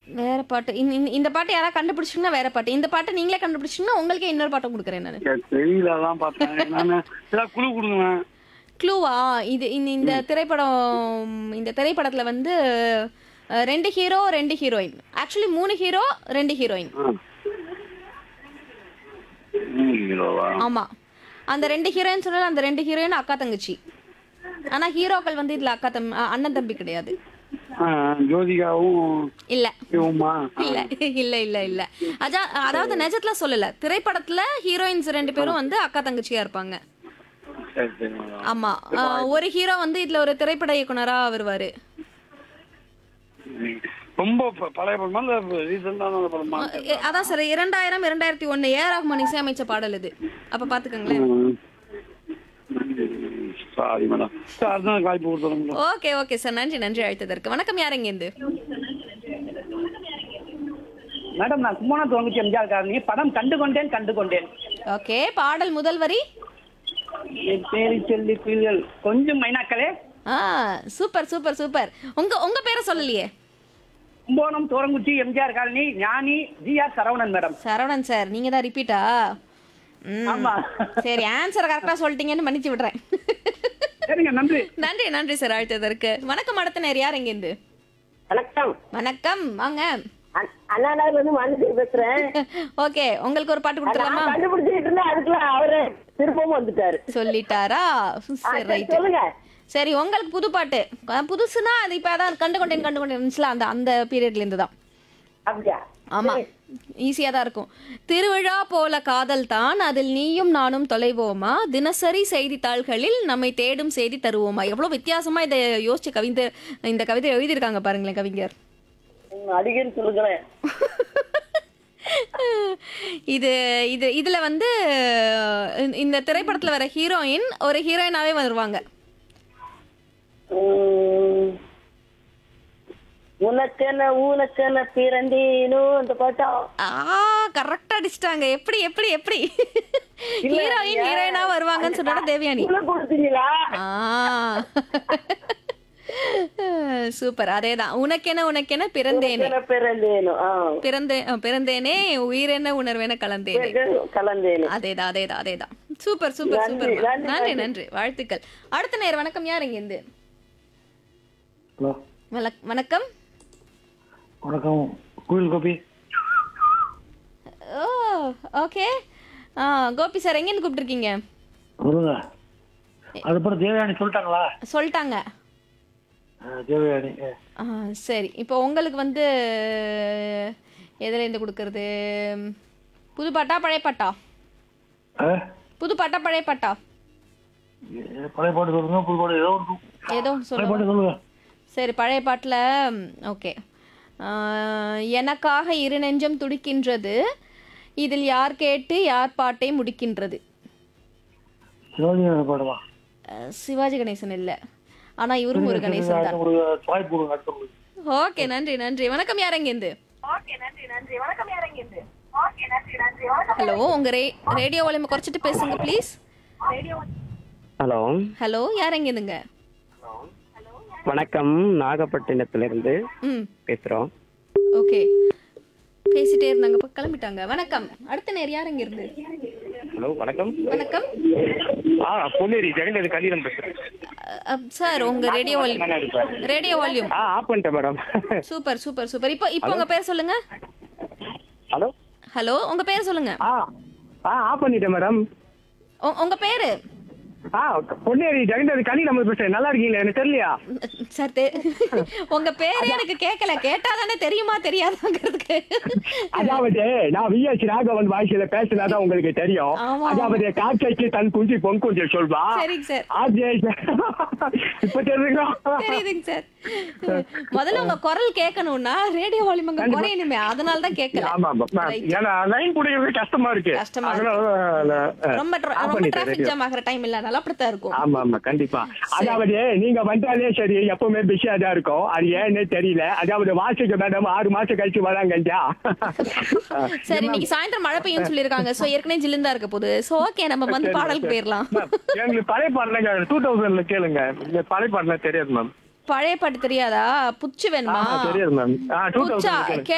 வேற பாட்டு இந்த- இந்த- இந்த பாட்டு யாராவது கண்டுபிடிச்சிங்கன்னா வேற பாட்டு இந்த பாட்டு நீங்களே கண்டுபிடிச்சிங்கன்னா உங்களுக்கே இன்னொரு பாட்டும் கொடுக்குறேன் நான் எனக்கு தெரியல அதான் பார்த்தேன் நான் ஏதாவது குழு கொடுங்க க்ளூவா இது இந்த இந்த திரைப்படம் இந்த திரைப்படத்துல வந்து அஹ், ரெண்டு ஹீரோ ரெண்டு ஹீரோயின் ஆக்சுவலி மூணு ஹீரோ ரெண்டு ஹீரோயின் ஆ. மூணு கிலோவா ஆமா அந்த ரெண்டு ஹீரோயின் சொன்னால அந்த ரெண்டு ஹீரோயின் அக்கா தங்கச்சி ஆனா ஹீரோக்கள் வந்து இதுல அக்கா தம் அ- அண்ணன் தம்பி கிடையாது ஆ, ஜோதிகாவும் இல்ல இவமா இல்ல இல்ல இல்ல இல்ல அஜா அதாவது நிஜத்துல சொல்லல திரைப்படத்துல ஹீரோயின்ஸ் ரெண்டு பேரும் வந்து அக்கா தங்கச்சியா இருப்பாங்க சரி சரி மேடம். ஆமா அஹ், ஒரு ஹீரோ வந்து இதுல ஒரு திரைப்பட இயக்குனரா வருவாரு ரொம்ப ப- பழைய படமா இல்ல ரீசெண்டான படமா எ- அதான் சார் இரண்டாயிரம் இரண்டாயிரத்தி ஒண்ணு ஏ ரஹ்மான் இசையமைச்ச பாடல் இது அப்ப பாத்துக்கோங்களேன் சாரி மேடம் சார் அதுதான் வாய்ப்பு கொடுத்துறோம் மேடம் ஓகே ஓகே சார் நன்றி நன்றி அழைத்ததற்கு வணக்கம் யாருங்க இருந்து மேடம் நான் கும்பகோணம் துவங்கிச்சு எம்ஜிஆர் காரணி படம் கண்டு கொண்டேன் கண்டு கொண்டேன் ஓகே பாடல் முதல் வரி என் பேரை சொல்லி புயல்கள் கொஞ்சம் மைனாக்களே ஆ சூப்பர் சூப்பர் சூப்பர் உங்க உங்க பேரை சொல்லலையே கும்பகோணம் தோரங்குச்சி MGR colony Gnani G R Saravanan madam Saravanan sir நீங்க தான் ரிப்பீட்டா ஆமா சரி ஆன்சர் கரெக்டா சொல்லிட்டீங்கன்னு மன்னிச்சு விடுறேன் சரிங்க நன்றி நன்றி நன்றி சார் அழைத்ததற்கு வணக்கம் அடுத்த நேர் யார் இங்க இருந்து வணக்கம் வணக்கம் வாங்க அண்ணா- அண்ணா நகர்ல இருந்து மனுஷி பேசுறேன் ஓகே உங்களுக்கு ஒரு பாட்டு கொடுத்துடலாமா நான் கண்டுபிடிச்சிட்டு இருந்தேன் அதுக்குள்ள அவரு திரும்பவும் வந்துட்டாரு சொல்லிட்டாரா ஆ, சரி சரி, ரைட் சொல்லுங்க சரி உங்களுக்கு புது பாட்டு அஹ் புதுசுனா அது இப்ப அதான் கண்டு கொண்டேன் கண்டு கொண்டேன் இருந்துச்சுல அந்த அந்த பீரியட்ல இருந்து தான் அப்படியா ஆமா ஈஸியா தான் இருக்கும் திருவிழா போல காதல் தான் அதில் நீயும் நானும் தொலைவோமா தினசரி செய்தித்தாள்களில் நம்மை தேடும் செய்தி தருவோமா எவ்வளவு வித்தியாசமா இதை யோசிச்சு கவிஞர் இந்த கவிதை எழுதியிருக்காங்க பாருங்களேன் கவிஞர் ம், அடிக்கடி சொல்லுங்களேன் இது இது இதுல வந்து இந்த- இந்த திரைப்படத்துல வர ஹீரோயின் ஒரு ஹீரோயினாவே வருவாங்க ம், உனக்கென உனக்கென பிறந்தேனோ அந்த பாட்டா ஆ கரெக்டா அடிச்சிட்டாங்க எப்படி எப்படி எப்படி ஹீரோயின் ஹீரோயினா வருவாங்கன்னு சொன்னா தேவயானி உள்ள கொடுத்தீங்களா ஆ சூப்பர் அதேதான் உனக்கென உனக்கென பிறந்தேனே உனக்கென பிறந்தேனோ ஆ பிறந்தே அஹ், பிறந்தேனே உயிரென உணர்வென கலந்தேனே கலந்தேனோ அதேதான் அதேதான் அதேதான் சூப்பர் சூப்பர் நன்றி, சூப்பர் நன்றி, நன்றி நன்றி வாழ்த்துக்கள் அடுத்த நேரம் வணக்கம் யார் இங்க இருந்து ஹலோ வணக்- வணக்கம் வணக்கம் கோயில் கோபி ஓ ஓகே ஆ கோபி சார் எங்கேருந்து கூப்பிட்டுருக்கீங்க சொல்லுங்க அதுக்கப்புறம் தேவயானி சொல்லிட்டாங்களா சொல்லிட்டாங்க ஆ, தேவயானி ஆ. ஆ சரி இப்போ உங்களுக்கு வந்து எதுல இருந்து கொடுக்கறது புது பாட்டா பழைய பாட்டா ஆ? புது பாட்டா பழைய பாட்டா ஏ, பழைய பாட்டு சொல்லுங்க புது பாட்டு ஏதோ ஒன்று ஏதோ பழைய சொல்லுங்க பாட்டு சொல்லுங்க சரி பழைய பாட்டில் ஓகே எனக்காக இரு நெஞ்சம் துடிக்கின்றது இதில் யார் கேட்டு யார் பாட்டை முடிக்கின்றது சிவாஜி பாடுவா அஹ், சிவாஜி கணேசன் இல்லை ஆனா இவரும் ஒரு கணேசன் தான் ஒரு வாய்ப்பு கொடுங்க அடுத்த முறை. ஓகே நன்றி நன்றி வணக்கம் யார் எங்கேருந்து ஹலோ உங்க ரே ரேடியோ வால்யூம் குறைச்சிட்டு பேசுங்க ப்ளீஸ் ஹலோ ஹலோ யார் எங்கேருந்துங்க வணக்கம் நாகப்பட்டினத்திலிருந்து ம் பேசுறோம் ஓகே பேசிட்டே இருந்தாங்க இப்ப கிளம்பிட்டாங்க வணக்கம் அடுத்த நேர் யார் எங்கேருந்து ஹலோ வணக்கம் வணக்கம் ஆ பொன்னேரி ஜெகண்டது கலிதம் பேசுறேன் சார் உங்க ரேடியோ வால்யூம் ரேடியோ வால்யூம் ஆ ஆஃப் பண்ணிட்டேன் மேடம் சூப்பர் சூப்பர் சூப்பர் இப்போ இப்போ உங்க பேர் சொல்லுங்க ஹலோ ஹலோ உங்க பேர் சொல்லுங்க ஆ ஆ ஆஃப் பண்ணிட்டேன் மேடம் உ- உங்க பேரு ஆ பொன்னேரி ஜெகண்டது கலி நம்ம பேசுறேன் நல்லா இருக்கீங்களா எனக்கு தெரியலையா சார் தெ- உங்க பேரே எனக்கு கேட்கல கேட்டா தானே தெரியுமா தெரியாதாங்கிறதுக்கு அதாவது நான் விஎஸ் ராகவன் வாய்ஸ்ல பேசினாதான் உங்களுக்கு தெரியும் ஆமா. அதாவது காக்கைக்கு தன் குஞ்சு பொன் குஞ்சு சொல்வா சரிங்க சார் ஆஜே இப்ப தெரியுங்களா தெரியுதுங்க சார் முதல்ல உங்க குரல் கேட்கணும்னா ரேடியோ வால்யூம் அங்க குறையணுமே அதனால தான் கேட்கல ஆமா ஆமா மேம், Right. ஏன்னா லைன் பிடிக்கிறது கஷ்டமா இருக்கு கஷ்டமா இருக்கு. அதனால, அஹ், ரொம்ப tra- ஆஃப் ரொம்ப பண்ணிட்டேன் டிராபிக் radio. ஜாம் ஆகிற டைம் இல்லாதனால அப்படித்தான் இருக்கும் ஆமா ஆமா கண்டிப்பா அதாவது நீங்க வந்தாலே சரி எப்பவுமே பிஸியா தான் இருக்கும் அது ஏன்னு தெரியல அதாவது வாசிக்க மேடம் ஆறு மாசம் கழிச்சு வராங்கஞ்சா சரி இன்னைக்கு சாயந்தரம் மழை பெய்யும் சொல்லிருக்காங்க சோ ஏற்கனவே ஜில்லுந்தா இருக்க போகுது சோ ஓகே நம்ம வந்து பாடலுக்கு போயிடலாம் மேம், எங்களுக்கு பழைய பாடலங்க டூ தௌசண்ட்ல கேளுங்க இந்த பழைய பாடல தெரியாது மேம் பழைய பாட்டு தெரியாதா புச்சு வேணுமா தெரியாது மேம் டூ புச்சா தௌசண்ட் கே